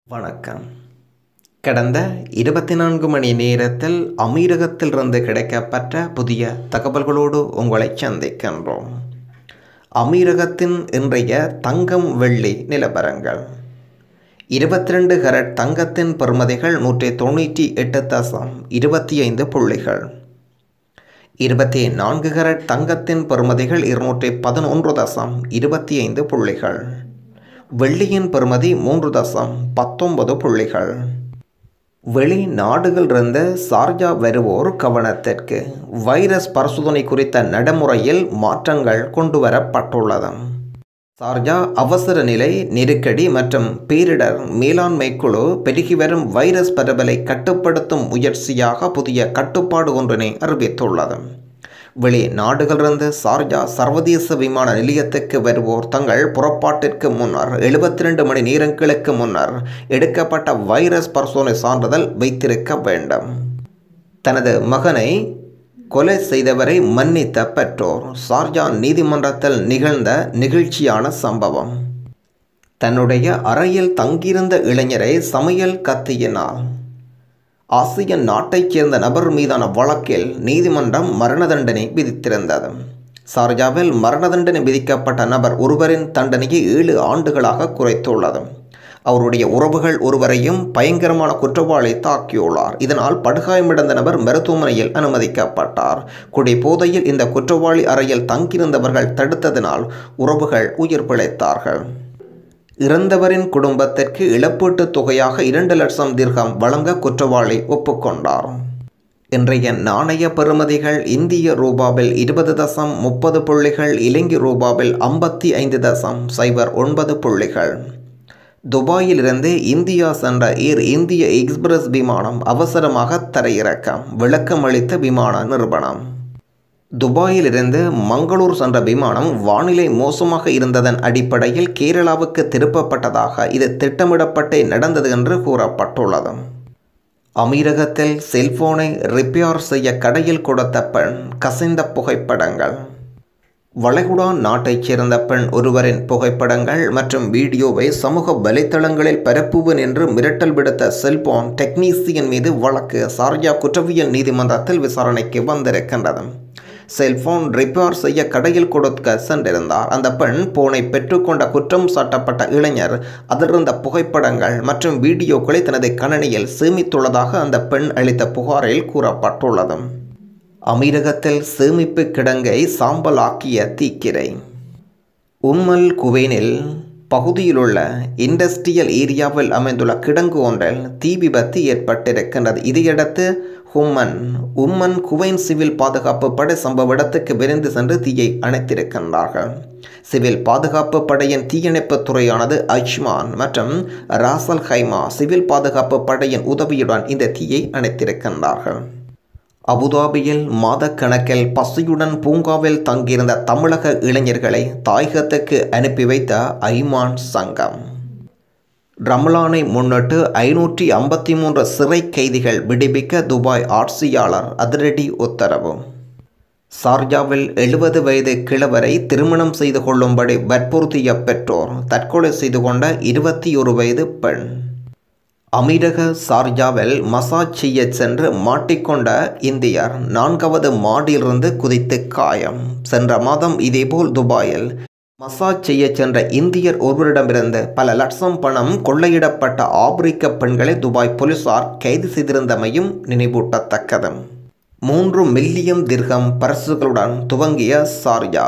வணக்கம் கடந்த இருபத்தி நான்கு மணி நேரத்தில் அமீரகத்திலிருந்து கிடைக்கப்பட்ட புதிய தகவல்களோடு உங்களை சந்திக்கின்றோம் அமீரகத்தின் இன்றைய தங்கம் வெள்ளி நிலவரங்கள் இருபத்தி ரெண்டு கரட் தங்கத்தின் பெறுமதிகள் நூற்றி தொண்ணூற்றி எட்டு தசம் இருபத்தி ஐந்து புள்ளிகள் இருபத்தி நான்கு கரட் தங்கத்தின் பெறுமதிகள் இருநூற்றி பதினொன்று தசம் இருபத்தி ஐந்து புள்ளிகள் வெள்ளியின் பெறுமதி மூன்று தசம் பத்தொன்பது புள்ளிகள் வெளிநாடுகளிலிருந்து சார்ஜா வருவோர் கவனத்திற்கு வைரஸ் பரிசோதனை குறித்த நடைமுறையில் மாற்றங்கள் கொண்டுவரப்பட்டுள்ளது சார்ஜா அவசர நிலை நெருக்கடி மற்றும் பேரிடர் மேலாண்மை குழு பெருகி வரும் வைரஸ் பரவலை கட்டுப்படுத்தும் முயற்சியாக புதிய கட்டுப்பாடு ஒன்றினை அறிவித்துள்ளது வெளிநாடுகளிலிருந்து சார்ஜா சர்வதேச விமான நிலையத்துக்கு வருவோர் தங்கள் புறப்பாட்டிற்கு முன்னர் எழுபத்தி ரெண்டு மணி நேரங்களுக்கு முன்னர் எடுக்கப்பட்ட வைரஸ் பரிசோதனை சான்றிதழ் வைத்திருக்க வேண்டும் தனது மகனை கொலை செய்தவரை மன்னித்த பெற்றோர் ஷார்ஜா நீதிமன்றத்தில் நிகழ்ந்த நிகழ்ச்சியான சம்பவம் தன்னுடைய அறையில் தங்கியிருந்த இளைஞரை சமையல் கத்தியினால் ஆசிய நாட்டைச் சேர்ந்த நபர் மீதான வழக்கில் நீதிமன்றம் மரண தண்டனை விதித்திருந்தது சார்ஜாவில் மரண தண்டனை விதிக்கப்பட்ட நபர் ஒருவரின் தண்டனையை ஏழு ஆண்டுகளாக குறைத்துள்ளது அவருடைய உறவுகள் ஒருவரையும் பயங்கரமான குற்றவாளி தாக்கியுள்ளார் இதனால் படுகாயமடைந்த நபர் மருத்துவமனையில் அனுமதிக்கப்பட்டார் குடி போதையில் இந்த குற்றவாளி அறையில் தங்கியிருந்தவர்கள் தடுத்ததினால் உறவுகள் உயிர் பிழைத்தார்கள் இறந்தவரின் குடும்பத்திற்கு இழப்பீட்டுத் தொகையாக இரண்டு லட்சம் திர்கம் வழங்க குற்றவாளி ஒப்புக்கொண்டார் இன்றைய நாணய பெறுமதிகள் இந்திய ரூபாவில் இருபது தசம் முப்பது புள்ளிகள் இலங்கை ரூபாவில் ஐம்பத்தி ஐந்து தசம் சைபர் ஒன்பது புள்ளிகள் துபாயிலிருந்து இந்தியா சென்ற ஏர் இந்திய எக்ஸ்பிரஸ் விமானம் அவசரமாக தரையிறக்கம் விளக்கம் அளித்த விமான நிறுவனம் துபாயிலிருந்து மங்களூர் சென்ற விமானம் வானிலை மோசமாக இருந்ததன் அடிப்படையில் கேரளாவுக்கு திருப்பப்பட்டதாக இது திட்டமிடப்பட்டே நடந்தது என்று கூறப்பட்டுள்ளது அமீரகத்தில் செல்போனை ரிப்பேர் செய்ய கடையில் கொடுத்த பெண் கசிந்த புகைப்படங்கள் வளைகுடா நாட்டைச் சேர்ந்த பெண் ஒருவரின் புகைப்படங்கள் மற்றும் வீடியோவை சமூக வலைத்தளங்களில் பரப்புவன் என்று மிரட்டல் விடுத்த செல்போன் டெக்னீசியன் மீது வழக்கு சார்ஜா குற்றவியல் நீதிமன்றத்தில் விசாரணைக்கு வந்திருக்கின்றது செல்போன் ரிப்பேர் செய்ய கடையில் கொடுக்க சென்றிருந்தார் அந்த பெண் போனை பெற்றுக்கொண்ட குற்றம் சாட்டப்பட்ட இளைஞர் அதிலிருந்த புகைப்படங்கள் மற்றும் வீடியோக்களை தனது கணனியில் சேமித்துள்ளதாக அந்த பெண் அளித்த புகாரில் கூறப்பட்டுள்ளது அமீரகத்தில் சேமிப்பு கிடங்கை சாம்பலாக்கிய தீக்கிரை உம்மல் குவேனில் பகுதியிலுள்ள இண்டஸ்ட்ரியல் ஏரியாவில் அமைந்துள்ள கிடங்கு ஒன்றில் தீ விபத்து ஏற்பட்டிருக்கின்றது இதையடுத்து ஹும்மன் உம்மன் குவைன் சிவில் பாதுகாப்பு படை சம்பவ இடத்துக்கு விரைந்து சென்று தீயை அணைத்திருக்கின்றார்கள் சிவில் பாதுகாப்பு படையின் தீயணைப்பு துறையானது அஜ்மான் மற்றும் ராசல் ஹைமா சிவில் பாதுகாப்பு படையின் உதவியுடன் இந்த தீயை அணைத்திருக்கின்றார்கள் அபுதாபியில் மாதக்கணக்கில் பசியுடன் பூங்காவில் தங்கியிருந்த தமிழக இளைஞர்களை தாயகத்துக்கு அனுப்பி வைத்த ஐமான் சங்கம் ரம்லானை முன்னிட்டு ஐநூற்றி ஐம்பத்தி மூன்று சிறை கைதிகள் விடுவிக்க துபாய் ஆட்சியாளர் அதிரடி உத்தரவு சார்ஜாவில் எழுபது வயது கிழவரை திருமணம் செய்து கொள்ளும்படி வற்புறுத்திய பெற்றோர் தற்கொலை செய்து கொண்ட இருபத்தி ஒரு வயது பெண் அமீரக சார்ஜாவில் மசாஜ் செய்ய சென்று மாட்டிக்கொண்ட இந்தியர் நான்காவது மாடியிலிருந்து குதித்து காயம் சென்ற மாதம் இதேபோல் துபாயில் மசாஜ் செய்ய சென்ற இந்தியர் ஒருவரிடமிருந்து பல லட்சம் பணம் கொள்ளையிடப்பட்ட ஆப்பிரிக்க பெண்களை துபாய் போலீசார் கைது செய்திருந்தமையும் நினைவூட்டத்தக்கது மூன்று மில்லியன் திர்கம் பரிசுகளுடன் துவங்கிய சார்ஜா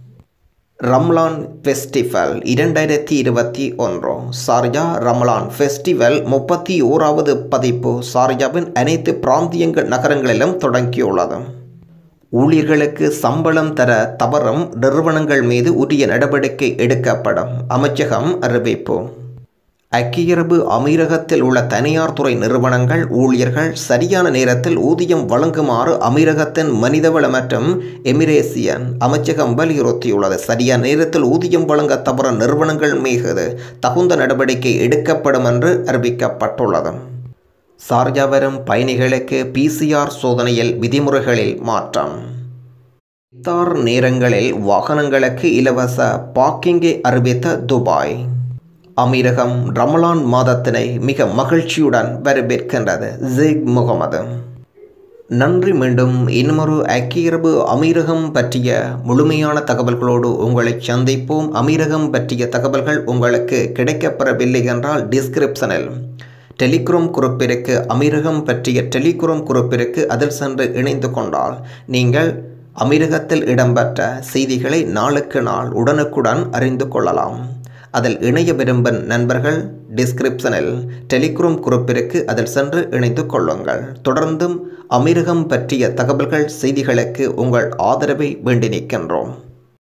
ரம்லான் ஃபெஸ்டிவல் இரண்டாயிரத்தி இருபத்தி ஒன்று சார்ஜா ரம்லான் ஃபெஸ்டிவல் முப்பத்தி ஓராவது பதிப்பு சார்ஜாவின் அனைத்து பிராந்தியங்கள் நகரங்களிலும் தொடங்கியுள்ளது ஊழியர்களுக்கு சம்பளம் தர தவறும் நிறுவனங்கள் மீது உரிய நடவடிக்கை எடுக்கப்படும் அமைச்சகம் அறிவிப்பு ஐக்கிய அரபு அமீரகத்தில் உள்ள தனியார் துறை நிறுவனங்கள் ஊழியர்கள் சரியான நேரத்தில் ஊதியம் வழங்குமாறு அமீரகத்தின் மனிதவள மற்றும் எமிரேசியன் அமைச்சகம் வலியுறுத்தியுள்ளது சரியான நேரத்தில் ஊதியம் வழங்க தவற நிறுவனங்கள் மீது தகுந்த நடவடிக்கை எடுக்கப்படும் என்று அறிவிக்கப்பட்டுள்ளது சார்ஜா வரும் பயணிகளுக்கு பிசிஆர் சோதனையில் விதிமுறைகளில் மாற்றம் இஃப்தார் நேரங்களில் வாகனங்களுக்கு இலவச பார்க்கிங்கை அறிவித்த துபாய் அமீரகம் ரமலான் மாதத்தினை மிக மகிழ்ச்சியுடன் வரவேற்கின்றது ஜேக் முகமது நன்றி மீண்டும் இன்னமொரு அக்கியரபு அமீரகம் பற்றிய முழுமையான தகவல்களோடு உங்களை சந்திப்போம் அமீரகம் பற்றிய தகவல்கள் உங்களுக்கு கிடைக்கப்பெறவில்லை என்றால் டிஸ்கிரிப்ஷனில் டெலிகிராம் குரூப்பிற்கு அமீரகம் பற்றிய டெலிகிராம் குரூப்பிற்கு அதில் சென்று இணைந்து கொண்டால் நீங்கள் அமீரகத்தில் இடம்பெற்ற செய்திகளை நாளுக்கு நாள் உடனுக்குடன் அறிந்து கொள்ளலாம் அதில் இணைய விரும்பும் நண்பர்கள் டிஸ்கிரிப்ஷனில் டெலிகிராம் குரூப்பிற்கு அதில் சென்று இணைந்து கொள்ளுங்கள் தொடர்ந்தும் அமீரகம் பற்றிய தகவல்கள் செய்திகளுக்கு உங்கள் ஆதரவை வேண்டி நிற்கின்றோம்